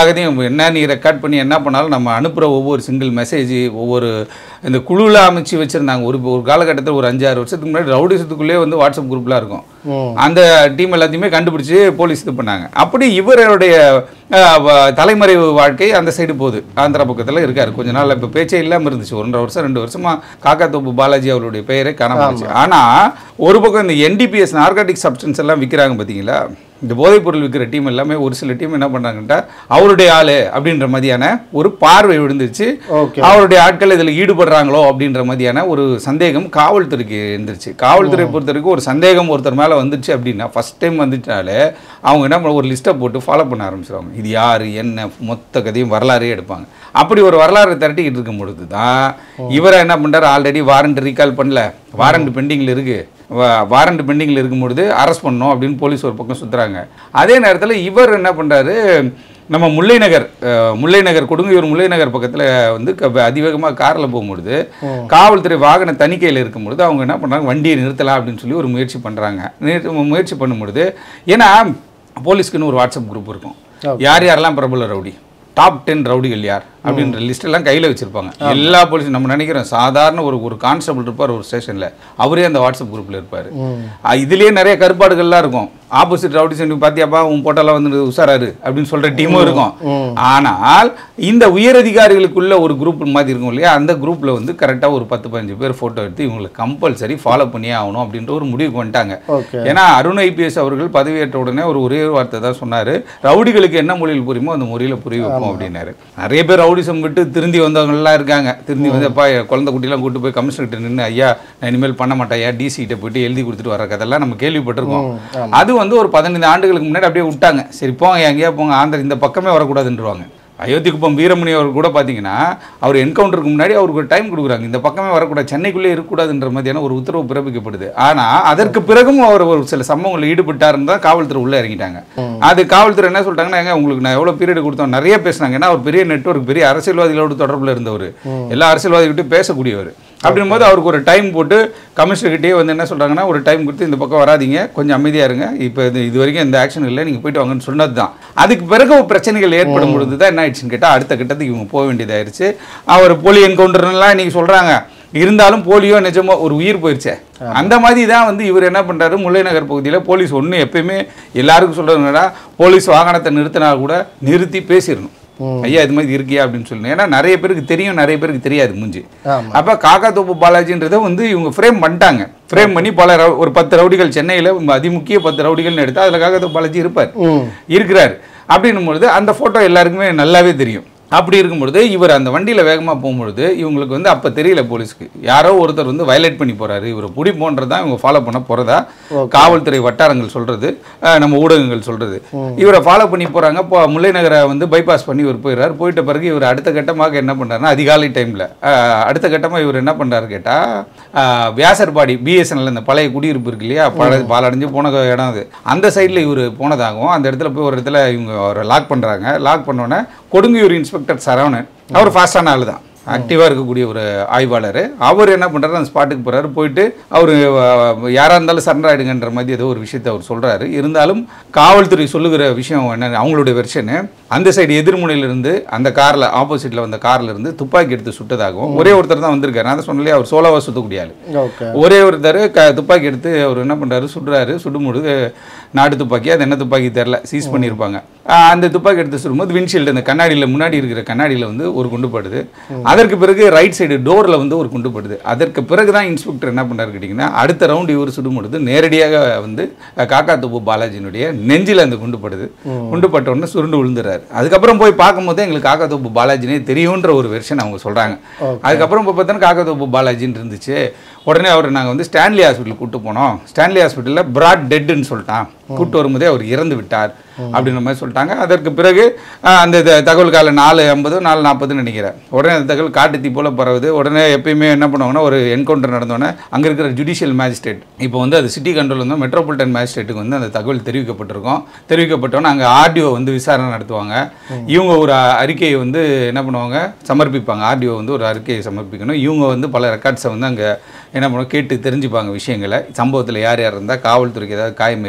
[SPEAKER 1] என்ன நீ ரெக்கார்ட் பண்ணி என்ன பண்ணாலும் நம்ம அனுப்புகிற ஒவ்வொரு சிங்கிள் மெசேஜ் ஒவ்வொரு இந்த குழுவில் அமைச்சு வச்சுருந்தாங்க ஒரு ஒரு காலகட்டத்தில் ஒரு அஞ்சாறு வருஷத்துக்கு முன்னாடி ரவுடிசத்துக்குள்ளே வந்து வாட்ஸ்அப் குரூப்லாம் இருக்கும்
[SPEAKER 2] ம்
[SPEAKER 1] அந்த டீம் எல்லாத்தையுமே கண்டுபிடிச்சு போலீஸ் இது பண்ணாங்க அப்படி இவருடைய அஹ், வ- தலைமறைவு வாழ்க்கை அந்த சைடு போகுது ஆந்திரா பக்கத்தில் இருக்காரு கொஞ்ச நாள் இப்போ பேச்சே இல்லாமல் இருந்துச்சு ஒன்றரை வருஷம் ரெண்டு வருஷமா காக்கா தோப்பு பாலாஜி அவருடைய பெயரே காணாம போச்சு ஆனால் ஒரு பக்கம் இந்த என்டிபிஎஸ் நார்காட்டிக் சப்ஸ்டன்ஸ் எல்லாம் விற்கிறாங்க பார்த்தீங்களா இந்த போதைப்பொருள் விற்கிற டீம் எல்லாமே ஒரு சில டீம் என்ன பண்ணாங்கன்ட்டா அவருடைய ஆளு அப்படின்ற மாதிரியான ஒரு பார்வை விழுந்துச்சு
[SPEAKER 2] ஓகே
[SPEAKER 1] அவருடைய ஆட்கள் இதில் ஈடுபடுறாங்களோ அப்படின்ற மாதிரியான ஒரு சந்தேகம் காவல்துறைக்கு இருந்துருச்சு காவல்துறை பொறுத்த வரைக்கும் ஒரு சந்தேகம் ஒருத்தர் மேலே வந்துச்சு அப்படின்னா ஃபர்ஸ்ட் டைம் வந்துட்டாலே அவங்க என்ன பண்ண- ஒரு லிஸ்ட்டை போட்டு ஃபாலோ பண்ண ஆரம்பிச்சிருவாங்க இது யார் என்ன மொத்த கதையும் வரலாறே எடுப்பாங்க அப்படி ஒரு வரலாறு திரட்டிக்கிட்டு இருக்கும் பொழுது தான் இவரை என்ன பண்ணுறாரு ஆல்ரெடி வாரண்ட் ரீகால் பண்ணல வாரண்ட் பெண்டிங்கில் இருக்கு வாரண்ட் பெண்டிங்கில் இருக்கும் பொழுது அரெஸ்ட் பண்ணணும் அப்படின்னு போலீஸ் ஒரு பக்கம் சுற்றுறாங்க அதே நேரத்தில் இவர் என்ன பண்ணுறாரு நம்ம முல்லை நகர் அஹ், முல்லை நகர் கொடுங்கையூர் முல்லை நகர் பக்கத்தில் வந்து க- அதிவேகமாக காரில் போகும்பொழுது காவல்துறை வாகன தணிக்கையில் இருக்கும்பொழுது அவங்க என்ன பண்ணுறாங்க வண்டியை நிறுத்தலாம் அப்படின்னு சொல்லி ஒரு முயற்சி பண்ணுறாங்க முயற்சி பண்ணும்பொழுது ஏன்னா போலீஸ்க்குன்னு ஒரு வாட்ஸ்அப் குரூப் இருக்கும் யார் யாரெல்லாம் பிரபல ரவுடி டாப் டென் ரவுடிகள் யார் அப்படின்ற லிஸ்ட் எல்லாம் கையில் வச்சிருப்பாங்க எல்லா போலீஸும் நம்ம நினைக்கிறோம் சாதாரண ஒரு ஒரு கான்ஸ்டபிள் இருப்பார் ஒரு ஸ்டேஷனில் அவரே அந்த வாட்ஸ்அப் குரூப்பில் இருப்பார் இதுலேயே நிறைய கருப்பாடுகள்லாம் இருக்கும் ஆப்போசிட் ரவுடி சென்டி பார்த்தியாப்பா உன் போட்டோலாம் வந்து உஷாராரு அப்படின்னு சொல்கிற டீமும் இருக்கும் ஆனால் இந்த உயரதிகாரிகளுக்குள்ள ஒரு குரூப் மாதிரி இருக்கும் இல்லையா அந்த குரூப்பில் வந்து கரெக்டாக ஒரு பத்து பதினஞ்சு பேர் ஃபோட்டோ எடுத்து இவங்களை கம்பல்சரி ஃபாலோ பண்ணியே ஆகணும் அப்படின்ற ஒரு முடிவுக்கு வந்துட்டாங்க
[SPEAKER 2] ஓகே
[SPEAKER 1] ஏன்னா அருண் ஐபிஎஸ் அவர்கள் பதவியேற்ற உடனே ஒரு ஒரே ஒரு வார்த்தை தான் சொன்னார் ரவுடிகளுக்கு என்ன மொழியில் புரியுமோ அந்த மொழியில் புரிய வைப்போம் அப்படின்னாரு நிறைய பேர் ரவுடிசம் விட்டு திருந்தி வந்தவங்கலாம் இருக்காங்க திருந்தி வந்து அப்பா என் குழந்தை குட்டிலாம் கூட்டு போய் கமிஷனர்கிட்ட நின்று ஐயா நான் இனிமேல் பண்ண மாட்டேன் ஐயா டிசி கிட்ட போயிட்டு எழுதி கொடுத்துட்டு வர கதெல்லாம் நம்ம கேள்விப்பட்டிருக்கோம் அது வந்து ஒரு பதினைந்து ஆண்டுகளுக்கு முன்னாடி அப்படியே விட்டாங்க சரி போங்க எங்கேயா போங்க ஆந்திர இந்த பக்கமே வரக்கூடாதுன்றவாங்க அயோத்தி குப்பம் வீரமணி அவர் கூட பார்த்தீங்கன்னா அவர் என்கவுண்டருக்கு முன்னாடி அவருக்கு ஒரு டைம் கொடுக்குறாங்க இந்த பக்கமே வரக்கூடாது சென்னைக்குள்ளே இருக்கக்கூடாதுன்ற மாதிரியான ஒரு உத்தரவு பிறப்பிக்கப்படுது ஆனால் அதற்கு பிறகும் அவர் ஒரு சில சம்பவங்களில் ஈடுபட்டாருன்னு தான் காவல்துறை உள்ளே இறங்கிட்டாங்க அது காவல்துறை என்ன சொல்லிட்டாங்கன்னா ஏங்க உங்களுக்கு நான் எவ்வளோ பீரியட் கொடுத்தோம் நிறைய பேசுனாங்க ஏன்னா அவர் பெரிய நெட்வொர்க் பெரிய அரசியல்வாதிகளோட தொடர்பில் இருந்தவர் எல்லா அரசியல்வாதிகிட்டும் பேசக்கூடியவர் அப்படிங்கும்போது அவருக்கு ஒரு டைம் போட்டு கமிஷனர்கிட்டயே வந்து என்ன சொல்கிறாங்கன்னா ஒரு டைம் கொடுத்து இந்த பக்கம் வராதீங்க கொஞ்சம் அமைதியாக இருங்க இப்போ இது இது வரைக்கும் எந்த ஆக்ஷன் இல்லை நீங்கள் போயிட்டு வாங்கன்னு சொன்னது தான் அதுக்கு பிறகு பிரச்சனைகள் ஏற்படும் பொழுது தான் என்ன ஆயிடுச்சுன்னு கேட்டால் அடுத்த கட்டத்துக்கு இவங்க போக வேண்டியதாயிருச்சு அவர் போலி என்கவுண்டர்லாம் இன்னைக்கு சொல்கிறாங்க இருந்தாலும் போலியோ நிஜமோ ஒரு உயிர் போயிருச்சே அந்த மாதிரி தான் வந்து இவர் என்ன பண்ணுறாரு முல்லை நகர் பகுதியில் போலீஸ் ஒன்று எப்பயுமே எல்லாருக்கும் சொல்கிறதுனா போலீஸ் வாகனத்தை நிறுத்தினா கூட நிறுத்தி பேசிடணும் ஐயா இது மாதிரி இருக்கியா அப்படின்னு சொல்லணும் ஏன்னா நிறைய பேருக்கு தெரியும் நிறைய பேருக்கு தெரியாது மூஞ்சி
[SPEAKER 2] ஆமா.
[SPEAKER 1] அப்போ காக்கா தோப்பு பாலாஜின்றதை வந்து இவங்க ஃப்ரேம் பண்ணிட்டாங்க ஃப்ரேம் பண்ணி பல ரவு- ஒரு பத்து ரவுடிகள் சென்னையில் அதிமுக்கிய பத்து ரவுடிகள்னு எடுத்தால் அதில் காக்கா தோப்பு பாலாஜி இருப்பார்
[SPEAKER 2] ம்
[SPEAKER 1] இருக்கிறார் அப்படின்னும் பொழுது அந்த ஃபோட்டோ எல்லாருக்குமே நல்லாவே தெரியும் அப்படி இருக்கும்பொழுது இவர் அந்த வண்டியில் வேகமாக போகும்பொழுது இவங்களுக்கு வந்து அப்போ தெரியல போலீஸ்க்கு யாரோ ஒருத்தர் வந்து வயலேட் பண்ணி போறாரு இவரை புடி போன்றதான் இவங்க ஃபாலோ பண்ண போகிறதா காவல்துறை வட்டாரங்கள் சொல்கிறது நம்ம ஊடகங்கள் சொல்கிறது இவரை ஃபாலோ பண்ணி போகிறாங்க இப்போ முல்லை நகரை வந்து பைபாஸ் பண்ணி இவர் போயிடுறாரு போயிட்ட பிறகு இவர் அடுத்த கட்டமாக என்ன பண்ணுறாருன்னா அதிகாலை டைமில் அடுத்த கட்டமாக இவர் என்ன பண்ணுறாரு கேட்டால் வியாசர்பாடி பிஎஸ்என்எல் இந்த பழைய குடியிருப்பு இருக்கு இல்லையா பழைய பாலடைஞ்சு போன இடம் அது அந்த சைடில் இவர் போனதாகவும் அந்த இடத்துல போய் ஒரு இடத்துல இவங்க அவரை லாக் பண்ணுறாங்க லாக் பண்ணோன்னே கொடுங்கையூர் இன்ஸ்பெக்டர் சரவணன் அவர் ஃபாஸ்டான ஆள் தான் ஆக்டிவாக இருக்கக்கூடிய ஒரு ஆய்வாளர் அவர் என்ன பண்ணுறாரு அந்த ஸ்பாட்டுக்கு போகிறாரு போயிட்டு அவர் யாராக இருந்தாலும் சரண்டர் ஆகிடுங்கன்ற மாதிரி ஏதோ ஒரு விஷயத்தை அவர் சொல்கிறாரு இருந்தாலும் காவல்துறை சொல்லுகிற விஷயம் என்ன அவங்களுடைய வெர்ஷனு அந்த சைடு எதிர்முனையிலிருந்து அந்த காரில் ஆப்போசிட்டில் வந்த காரில் இருந்து துப்பாக்கி எடுத்து சுட்டதாகவும் ஒரே ஒருத்தர் தான் வந்திருக்காரு நான் தான் சொன்னலையே அவர் சோலாவாக சுத்தக்கூடிய ஆள்
[SPEAKER 2] ஓகே
[SPEAKER 1] ஒரே ஒருத்தர் க துப்பாக்கி எடுத்து அவர் என்ன பண்ணுறாரு சுடுறாரு சுடும்பொழுது நாடு துப்பாக்கி அது என்ன துப்பாக்கி தெரில சீஸ் பண்ணியிருப்பாங்க ஆஹ் அந்த துப்பாக்கி எடுத்து சுடும்போது விண்ஷீல்டு அந்த கண்ணாடியில் முன்னாடி இருக்கிற கண்ணாடியில் வந்து ஒரு குண்டு படுது அதற்கு பிறகு ரைட் சைடு டோரில் வந்து ஒரு குண்டு படுது அதற்கு பிறகு தான் இன்ஸ்பெக்டர் என்ன பண்ணாரு கேட்டிங்கன்னா அடுத்த ரவுண்டு இவர் சுடும்பொழுது நேரடியாக வந்து அஹ், காக்கா தொப்பு பாலாஜியினுடைய நெஞ்சில் அந்த குண்டு படுது குண்டு பட்ட உடனே சுருண்டு விழுந்துறாரு அதுக்கப்புறம் போய் பார்க்கும்போது எங்களுக்கு காக்கா தொப்பு பாலாஜினே தெரியுன்ற ஒரு வெர்ஷன் அவங்க சொல்கிறாங்க அதுக்கப்புறம் இப்போ பார்த்தோன்னா காக்கா தொப்பு பாலாஜின்னு இருந்துச்சு உடனே அவர் நாங்கள் வந்து ஸ்டான்லி ஹாஸ்பிட்டல் கூட்டு போனோம் ஸ்டான்லி ஹாஸ்பிட்டலில் பிராட் டெட்டுன்னு சொல்லிட்டான் கூட்டு வரும்போதே அவர் இறந்து விட்டார் அப்படின்ற மாதிரி சொல்லிட்டாங்க அதற்கு பிறகு ஆஹ், அந்த த- தகவல் காலை நாலு ஐம்பது நாலு நாற்பதுன்னு நினைக்கிறேன் உடனே அந்த தகவல் காட்டுத்தீ போல பரவுது உடனே எப்பயுமே என்ன பண்ணுவாங்கன்னா ஒரு என்கவுண்டர் நடந்தோடனே அங்கே இருக்கிற ஜுடிஷியல் மேஜிஸ்ட்ரேட் இப்போ வந்து அது சிட்டி கண்ட்ரோல் வந்து மெட்ரோபாலிட்டன் மேஜிஸ்ட்ரேட்டுக்கு வந்து அந்த தகவல் தெரிவிக்கப்பட்டிருக்கும் தெரிவிக்கப்பட்டோன்னே அங்கே ஆர்டிஓ வந்து விசாரணை நடத்துவாங்க இவங்க ஒரு அ- அறிக்கையை வந்து என்ன பண்ணுவாங்க சமர்ப்பிப்பாங்க ஆர்டிஓ வந்து ஒரு அறிக்கையை சமர்ப்பிக்கணும் இவங்க வந்து பல ரெக்கார்ட்ஸை வந்து அங்கே என்ன பண்ணுவோம் கேட்டு தெரிஞ்சுப்பாங்க விஷயங்களை சம்பவத்தில் யார் யார் இருந்தால் காவல்துறைக்கு ஏதாவது காயம் ஏற்பட்டுச்சா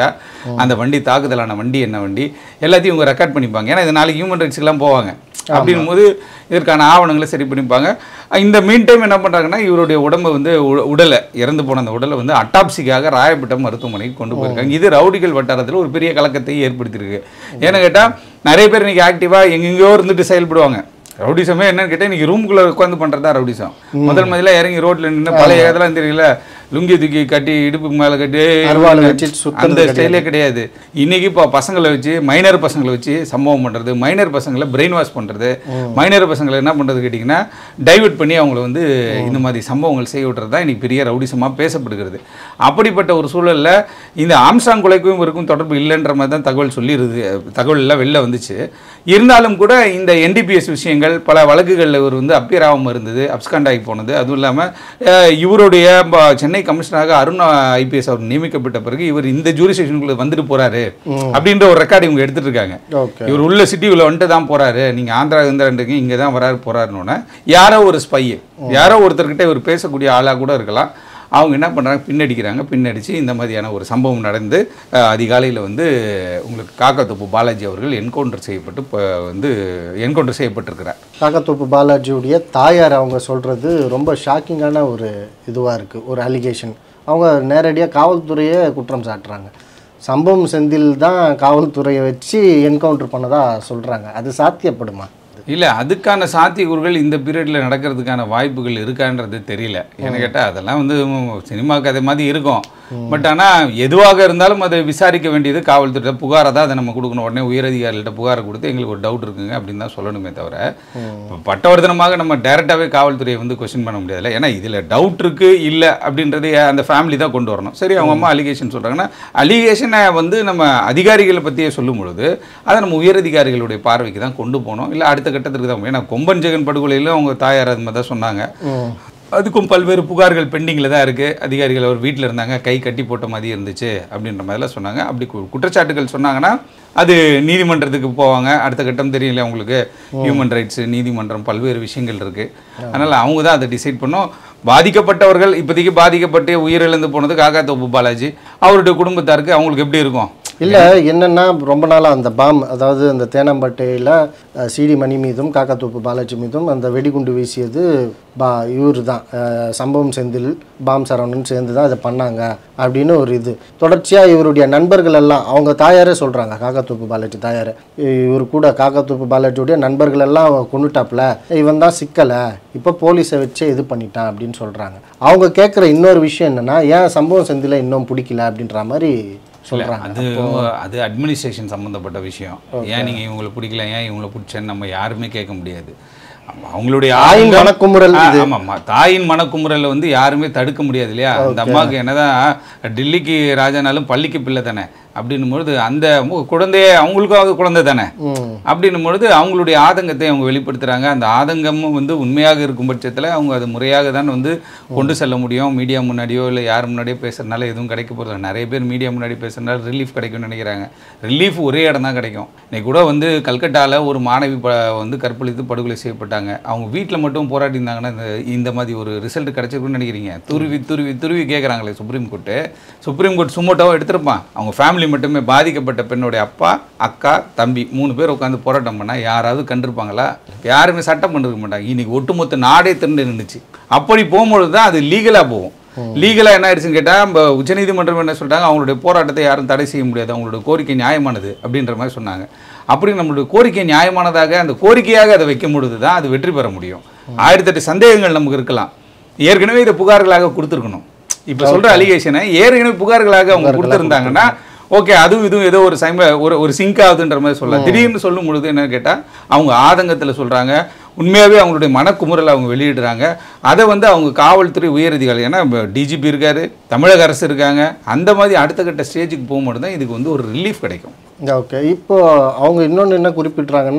[SPEAKER 1] கேட்டால் அந்த வண்டி தாக்குதலான வண்டி என்ன வண்டி எல்லாத்தையும் இவங்க ரெக்கார்ட் பண்ணிப்பாங்க ஏன்னா இது நாளைக்கு ஹியூமன் ரைட்ஸ்க்கெல்லாம் போவாங்க அப்படின்னும் போது இதற்கான ஆவணங்களை சரி பண்ணிப்பாங்க இந்த மீன் டைம் என்ன பண்ணுறாங்கன்னா இவருடைய உடம்பை வந்து உ- உடலை இறந்து போன அந்த உடலை வந்து அட்டாப்சிக்காக ராயப்பட்டம் மருத்துவமனைக்கு கொண்டு போயிருக்காங்க இது ரவுடிகள் வட்டாரத்தில் ஒரு பெரிய கலக்கத்தை ஏற்படுத்தியிருக்கு ஏன்னு கேட்டால் நிறைய பேர் இன்னைக்கு ஆக்டிவாக எங்கெங்கேயோ இருந்துட்டு செயல்படுவாங்க ரவுடிசமே என்னன்னு கேட்டால் இன்னைக்கு ரூமுக்குள்ளே உட்காந்து பண்ணுறது தான் ரவுடிசம் முதல் முதல்ல இறங்கி ரோட்டில் நின்று பழைய இதெல்லாம் தெரியல லுங்கி தூக்கி கட்டி இடுப்புக்கு மேலே கட்டி
[SPEAKER 2] அருவாளை வச்சுட்டு சுத்துறது
[SPEAKER 1] அந்த ஸ்டைலே கிடையாது இன்னைக்கு இப்போ பசங்களை வச்சு மைனர் பசங்களை வச்சு சம்பவம் பண்ணுறது மைனர் பசங்களை பிரெயின் வாஷ் பண்ணுறது மைனர் பசங்களை என்ன பண்ணுறது கேட்டிங்கன்னா டைவர்ட் பண்ணி அவங்கள வந்து இந்த மாதிரி சம்பவங்கள் செய்ய விட்டுறது தான் இன்னைக்கு பெரிய ரவுடிசமாக பேசப்படுகிறது அப்படிப்பட்ட ஒரு சூழலில் இந்த ஆம்சாங் கொலைக்கும் இவருக்கும் தொடர்பு இல்லைன்ற மாதிரி தான் தகவல் சொல்லிடுது தகவல் எல்லாம் வெளில வந்துச்சு இருந்தாலும் கூட இந்த என்டிபிஎஸ் விஷயங்கள் பல வழக்குகளில் இவர் வந்து அப்பியர் ஆகாமல் இருந்தது அப்ஸ்காண்ட் ஆகி போனது அதுவும் இல்லாமல் இவருடைய ப- சென்னை கமிஷனராக அருண் ஐபிஎஸ் அவர் நியமிக்கப்பட்ட பிறகு இவர் இந்த ஜூரிஸ்டிஷனுக்குள்ள வந்துட்டு போறாரு அப்படின்ற ஒரு ரெக்கார்டு இவங்க எடுத்துட்டு இருக்காங்க
[SPEAKER 2] ஓகே
[SPEAKER 1] இவர் உள்ள சிட்டிக்குள்ள வந்துட்டு தான் போறாரு நீங்க ஆந்திரா இருந்தாருன்றீங்க இங்க தான் வராரு போறாருன்னு யாரோ ஒரு ஸ்பை யாரோ ஒருத்தர்கிட்ட இவர் பேசக்கூடிய ஆளா கூட இருக்கலாம் அவங்க என்ன பண்ணுறாங்க பின்னடிக்கிறாங்க பின்னடிச்சு இந்த மாதிரியான ஒரு சம்பவம் நடந்து அதிகாலையில் வந்து உங்களுக்கு காக்கத்தோப்பு பாலாஜி அவர்கள் என்கவுண்டர் செய்யப்பட்டு இப்போ வந்து என்கவுண்டர் செய்யப்பட்டிருக்கிறார்
[SPEAKER 2] காக்கத்தோப்பு பாலாஜியுடைய தாயார் அவங்க சொல்கிறது ரொம்ப ஷாக்கிங்கான ஒரு இதுவாக இருக்குது ஒரு அலிகேஷன் அவங்க நேரடியாக காவல்துறையை குற்றம் சாட்டுறாங்க சம்பவம் செந்தில் தான் காவல்துறையை வச்சு என்கவுண்டர் பண்ணதா சொல்கிறாங்க அது சாத்தியப்படுமா
[SPEAKER 1] இல்லை அதுக்கான சாத்தியக்கூறுகள் இந்த பீரியடில் நடக்கிறதுக்கான வாய்ப்புகள் இருக்கான்றது தெரியல ஏன்னு கேட்டால் அதெல்லாம் வந்து ம், சினிமா கதை மாதிரி இருக்கும் பட் ஆனால் எதுவாக இருந்தாலும் அதை விசாரிக்க வேண்டியது காவல்துறை புகாரை தான் அதை நம்ம கொடுக்கணும் உடனே உயரதிகாரிகள்ட்ட புகாரை கொடுத்து எங்களுக்கு ஒரு டவுட் இருக்குங்க அப்படின்னு தான் சொல்லணுமே தவிர இப்போ பட்டவர்த்தனமாக நம்ம டைரெக்டாகவே காவல்துறையை வந்து கொஸ்டின் பண்ண முடியாதுல்ல ஏன்னா இதில் டவுட் இருக்கு இல்லை அப்படின்றது அந்த ஃபேமிலி தான் கொண்டு வரணும் சரி அவங்க அம்மா அலிகேஷன் சொல்கிறாங்கன்னா அலிகேஷனை வந்து நம்ம அதிகாரிகளை பற்றியே சொல்லும் பொழுது அதை நம்ம உயரதிகாரிகளுடைய பார்வைக்கு தான் கொண்டு போகணும் இல்லை அடுத்த கட்டத்திற்கு தான் ஏன்னா கொம்பன் ஜெகன் படுகொலையிலும் அவங்க தாயார் அது மாதிரி தான் சொன்னாங்க அதுக்கும் பல்வேறு புகார்கள் பெண்டிங்கில் தான் இருக்குது அதிகாரிகள் அவர் வீட்டில் இருந்தாங்க கை கட்டி போட்ட மாதிரி இருந்துச்சு அப்படின்ற மாதிரிலாம் சொன்னாங்க அப்படி கு- குற்றச்சாட்டுகள் சொன்னாங்கன்னா அது நீதிமன்றத்துக்கு போவாங்க அடுத்த கட்டம் தெரியல அவங்களுக்கு ஹியூமன் ரைட்ஸ் நீதிமன்றம் பல்வேறு விஷயங்கள் இருக்குது அதனால் அவங்க தான் அதை டிசைட் பண்ணோம் பாதிக்கப்பட்டவர்கள் இப்போதைக்கு பாதிக்கப்பட்டு உயிரிழந்து போனது காக்கா தோப்பு பாலாஜி அவருடைய குடும்பத்தாருக்கு அவங்களுக்கு எப்படி இருக்கும்
[SPEAKER 2] இல்லை என்னென்னா ரொம்ப நாளாக அந்த பாம் அதாவது அந்த தேனாம்பேட்டையில் சிடி மணி மீதும் காக்காத்தோப்பு பாலாஜி மீதும் அந்த வெடிகுண்டு வீசியது பா இவர் தான் அஹ், சம்பவம் செந்தில் பாம் சரவணன் சேர்ந்து தான் இதை பண்ணாங்க அப்படின்னு ஒரு இது தொடர்ச்சியாக இவருடைய நண்பர்கள் எல்லாம் அவங்க தாயாரே சொல்கிறாங்க காக்காத்தோப்பு பாலாஜி தாயார் இவர் கூட காக்காத்தோப்பு பாலாஜியுடைய நண்பர்கள் எல்லாம் கொண்டுட்டாப்ல இவன் தான் சிக்கலை இப்போ போலீஸை வச்சே இது பண்ணிட்டான் அப்படின்னு சொல்கிறாங்க அவங்க கேட்குற இன்னொரு விஷயம் என்னென்னா ஏன் சம்பவம் செந்தில இன்னும் பிடிக்கல அப்படின்ற மாதிரி சொல்கிறாங்க
[SPEAKER 1] அது அது அட்மினிஸ்ட்ரேஷன் சம்மந்தப்பட்ட விஷயம் ஏன் நீங்கள் இவங்களை பிடிக்கல ஏன் இவங்களை பிடிச்சேன்னு நம்ம யாருமே கேட்க முடியாது ஆமா, அவங்களுடைய
[SPEAKER 2] தாயின்
[SPEAKER 1] ஆதங்கம்-
[SPEAKER 2] மனக்குமுறல்
[SPEAKER 1] ஆ, ஆமாம்மா தாயின் மனக்குமுறலை வந்து யாருமே தடுக்க முடியாது இல்லையா அந்த அம்மாவுக்கு என்னதான் டெல்லிக்கு ராஜானாலும் பள்ளிக்கு பிள்ளை தானே அப்படின்னும் பொழுது அந்த மு- குழந்தைய அவங்களுக்கும் அது குழந்தை தானே
[SPEAKER 2] ம்
[SPEAKER 1] அப்படின்னும் பொழுது அவங்களுடைய ஆதங்கத்தை அவங்க வெளிப்படுத்துகிறாங்க அந்த ஆதங்கமும் வந்து உண்மையாக இருக்கும் பட்சத்தில் அவங்க அது முறையாக தான் வந்து கொண்டு செல்ல முடியும் மீடியா முன்னாடியோ இல்லை யார் முன்னாடியோ பேசுறதுனால எதுவும் கிடைக்க போகிறது நிறைய பேர் மீடியா முன்னாடி பேசுறதுனால ரிலீஃப் கிடைக்கும்னு நினைக்கிறாங்க ரிலீஃப் ஒரே இடம் தான் கிடைக்கும் இன்னைக்கு கூட வந்து கல்கட்டாவில் ஒரு மாணவி ப வந்து கற்பழித்து படுகொலை செய்யப்பட்டாங்க அவங்க வீட்டில் மட்டும் போராடி இருந்தாங்கன்னா இந்த இந்த மாதிரி ஒரு ரிசல்ட் கிடைச்சிருக்குன்னு நினைக்கிறீங்க துருவி துருவி துருவி கேட்குறாங்களே சுப்ரீம் கோர்ட்டு சுப்ரீம் கோர்ட் சுமோட்டோவாக எடுத்திருப்பான் அவங்க ஃபேமிலி மட்டுமே பாதிக்கப்பட்ட பெண்ணுடைய அப்பா அக்கா தம்பி மூணு பேர் உட்காந்து போராட்டம் பண்ணால் யாராவது கண்டிருப்பாங்களா யாருமே சட்டம் பண்ணிருக்க மாட்டாங்க இன்னைக்கு ஒட்டுமொத்த நாடே திரண்டு நின்றுச்சு அப்படி போகும்பொழுது தான் அது லீகலாக போகும் லீகலாக என்ன ஆயிடுச்சுன்னு கேட்டால் நம்ம உச்சநீதிமன்றம் என்ன சொல்லிட்டாங்க அவங்களுடைய போராட்டத்தை யாரும் தடை செய்ய முடியாது அவங்களுடைய கோரிக்கை நியாயமானது அப்படின்ற மாதிரி சொன்னாங்க அப்படி நம்மளுடைய கோரிக்கை நியாயமானதாக அந்த கோரிக்கையாக அதை வைக்கும் பொழுது தான் அது வெற்றி பெற முடியும் ஆயிரத்தெட்டு சந்தேகங்கள் நமக்கு இருக்கலாம் ஏற்கனவே இதை புகார்களாக கொடுத்துருக்கணும் இப்போ சொல்ற அலிகேஷனை ஏற்கனவே புகார்களாக அவங்க கொடுத்துருந்தாங்கன்னா ஓகே அதுவும் இதுவும் ஏதோ ஒரு சைம ஒரு ஒரு சிங்க் ஆகுதுன்ற மாதிரி சொல்லலாம் திடீர்னு சொல்லும் பொழுது என்னன்னு கேட்டால் அவங்க ஆதங்கத்தில் சொல்கிறாங்க உண்மையாகவே அவங்களுடைய மனக்குமுறலை அவங்க வெளியிடுறாங்க அதை வந்து அவங்க காவல்துறை உயரதிகாரி ஏன்னா டிஜிபி இருக்காரு தமிழக அரசு இருக்காங்க அந்த மாதிரி அடுத்த கட்ட ஸ்டேஜுக்கு போகும்போது தான் இதுக்கு வந்து ஒரு ரிலீஃப் கிடைக்கும்
[SPEAKER 2] ஓகே இப்போ அவங்க இன்னொன்று என்ன குறிப்பிட்றாங்கன்னா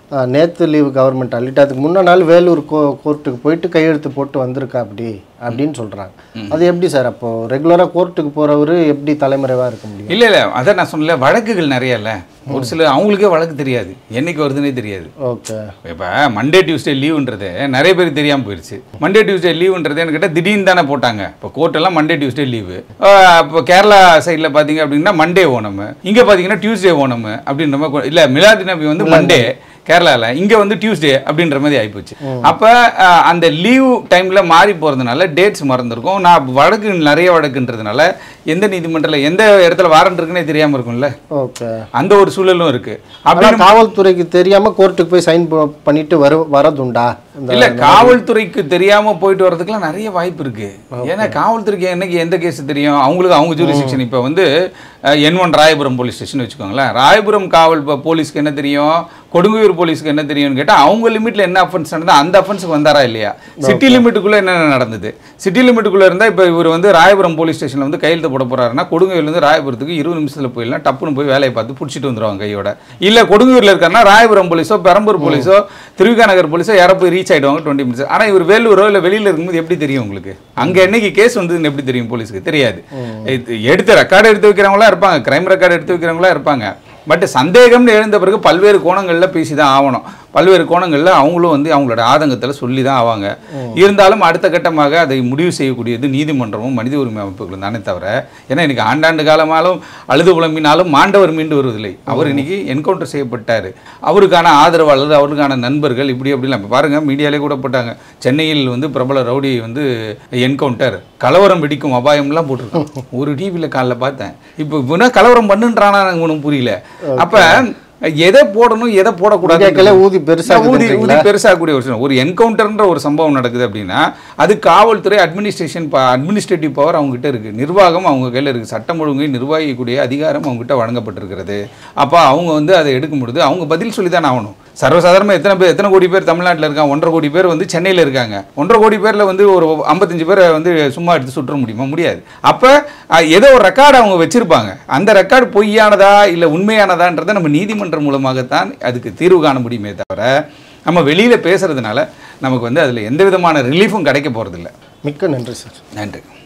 [SPEAKER 2] நேற்று லீவு கவர்மெண்ட் அள்ளிட்டு அதுக்கு முன்ன நாள் வேலூர் கோ கோர்ட்டுக்கு போயிட்டு கையெழுத்து போட்டு வந்திருக்கா அப்படி அப்படின்னு சொல்கிறாங்க அது எப்படி சார் அப்போது ரெகுலராக கோர்ட்டுக்கு போகிறவர் எப்படி தலைமறைவாக இருக்க முடியும்
[SPEAKER 1] இல்லை இல்லை அதான் நான் சொன்னல வழக்குகள் நிறைய இல்லை ஒரு சில அவங்களுக்கே வழக்கு தெரியாது என்னைக்கு வருதுன்னே தெரியாது
[SPEAKER 2] ஓகே
[SPEAKER 1] இப்போ மண்டே டியூஸ்டே லீவுன்றது நிறைய பேருக்கு தெரியாமல் போயிடுச்சு மண்டே டியூஸ்டே லீவுன்றது கேட்டால் திடீர்னு தானே போட்டாங்க இப்போ கோர்ட்டெல்லாம் மண்டே டியூஸ்டே லீவு இப்போ கேரளா சைடில் பார்த்தீங்க அப்படின்னா மண்டே ஓணம் இங்கே பார்த்தீங்கன்னா டியூஸ்டே ஓணம் அப்படின்ற மாதிரி இல்லை மிலாதி நபி வந்து மண்டே கேரளாவில் இங்கே வந்து டியூஸ்டே அப்படின்ற மாதிரி ஆகிப்போச்சு அப்போ அந்த லீவ் டைமில் மாறி போகிறதுனால டேட்ஸ் மறந்துருக்கும் நான் வழக்கு நிறைய வழக்குன்றதுனால எந்த நீதிமன்றத்தில் எந்த இடத்துல வாரண்ட் இருக்குன்னே தெரியாமல் இருக்கும்ல
[SPEAKER 2] ஓகே
[SPEAKER 1] அந்த ஒரு சூழலும் இருக்குது அப்படி
[SPEAKER 2] ஆனால் காவல்துறைக்கு தெரியாமல் கோர்ட்டுக்கு போய் சைன் பண்ணிட்டு வர வரதுண்டா இந்த
[SPEAKER 1] இல்ல காவல்துறைக்கு தெரியாம போயிட்டு வரதுக்குலாம் நிறைய வாய்ப்பு இருக்கு ஏன்னா காவல்துறைக்கு என்னைக்கு எந்த கேஸ் தெரியும் அவங்களுக்கு அவங்க ஜூரிஸ்டிக்ஷன் இப்போ வந்து N one Royapuram police station வச்சுக்கோங்களேன் ராயபுரம் காவல் ப- போலீஸ்க்கு என்ன தெரியும் கொடுங்குயூர் போலீஸ்க்கு என்ன தெரியும்னு கேட்டால் அவங்க லிமிட்ல என்ன அஃபென்ஸ் நடந்தா அந்த அஃபென்ஸுக்கு வந்தாரா இல்லையா சிட்டி லிமிட்டுக்குள்ள என்னென்ன நடந்தது சிட்டி லிமிட்டுக்குள்ள இருந்தால் இப்போ இவர் வந்து ராயபுரம் போலீஸ் ஸ்டேஷன்ல வந்து கையெழுத்து போட போறாருன்னா கொடுங்குயூர்லேருந்து ராயபுரத்துக்கு இருபது நிமிஷத்துல போயிடலாம் டப்புன்னு போய் வேலையை பார்த்து பிடிச்சிட்டு வந்துருவாங்க கையோட இல்ல கொடுங்குயூர்ல இருக்காருன்னா ராயபுரம் போலீஸோ பெரம்பூர் போலீஸோ திருவிகா நகர் போலீஸோ யாரோ போய் ரீச் ஆயிடுவாங்க டுவெண்ட்டி மினிட்ஸ் ஆனா இவர் வேலூரோ இல்ல வெளியில இருக்கும்போது எப்படி தெரியும் உங்களுக்கு அங்க என்னைக்கு கேஸ் வந்ததுன்னு எப்படி தெரியும் போலீஸ்க்கு தெரியாது இது எடுத்து ரெக்கார்டு எடுத்து வைக்கிறவங்களா இருப்பாங்க கிரைம் ரெக்கார்டு எடுத்து வைக்கிறவங்களா இருப்பாங்க பட் சந்தேகம்னு எழுந்த பிறகு பல்வேறு கோணங்களில் பேசி தான் ஆகணும் பல்வேறு கோணங்களில் அவங்களும் வந்து அவங்களோட ஆதங்கத்தில் சொல்லி தான் ஆவாங்க இருந்தாலும் அடுத்த கட்டமாக அதை முடிவு செய்யக்கூடியது நீதிமன்றமும் மனித உரிமை அமைப்புகளும் தானே தவிர ஏன்னா இன்னைக்கு ஆண்டாண்டு காலமாலும் அழுது புலம்பினாலும் மாண்டவர் மீண்டு வருவதில்லை அவர் இன்னைக்கு என்கவுண்டர் செய்யப்பட்டார் அவருக்கான ஆதரவாளர் அவருக்கான நண்பர்கள் இப்படி அப்படிலாம் இப்போ பாருங்க மீடியாலே கூட போட்டாங்க சென்னையில் வந்து பிரபல ரவுடி வந்து என்கவுண்டர் கலவரம் வெடிக்கும் அபாயம்லாம் போட்டிருக்காங்க ஒரு டிவியில் காலைல பார்த்தேன் இப்போ இவனா கலவரம் பண்ணுன்றானா எனக்கு ஒன்றும் புரியல அப்போ எதை போடணும் எதை போடக்கூடாது
[SPEAKER 2] கேட்கல ஊதி பெருசா
[SPEAKER 1] ஊதி ஊதி பெருசாகக்கூடிய ஒரு விஷயம் ஒரு என்கவுண்டர்ன்ற ஒரு சம்பவம் நடக்குது அப்படின்னா அது காவல்துறை அட்மினிஸ்ட்ரேஷன் அட்மினிஸ்ட்ரேட்டிவ் பவர் அவங்க கிட்ட இருக்கு நிர்வாகம் அவங்க கையில் இருக்கு சட்டம் ஒழுங்கை நிர்வகிக்கக்கூடிய அதிகாரம் அவங்க கிட்ட வழங்கப்பட்டிருக்கிறது அப்போ அவங்க வந்து அதை எடுக்கும் பொழுது அவங்க பதில் சொல்லி தான் ஆகணும் சர்வசாதாரணமாக எத்தனை பேர் எத்தனை கோடி பேர் தமிழ்நாட்டில் இருக்காங்க ஒன்றரை கோடி பேர் வந்து சென்னையில் இருக்காங்க ஒன்றரை கோடி பேரில் வந்து ஒரு ஐம்பத்தஞ்சு பேரை வந்து சும்மா எடுத்து சுற்ற முடியுமா முடியாது அப்போ ஏதோ ஒரு ரெக்கார்டு அவங்க வச்சிருப்பாங்க அந்த ரெக்கார்டு பொய்யானதா இல்லை உண்மையானதான்றதை நம்ம நீதிமன்றம் மூலமாகத்தான் அதுக்கு தீர்வு காண முடியுமே தவிர நம்ம வெளியில் பேசுறதுனால நமக்கு வந்து அதில் எந்த விதமான ரிலீஃபும் கிடைக்க போகிறதில்ல
[SPEAKER 2] மிக்க நன்றி சார்
[SPEAKER 1] நன்றி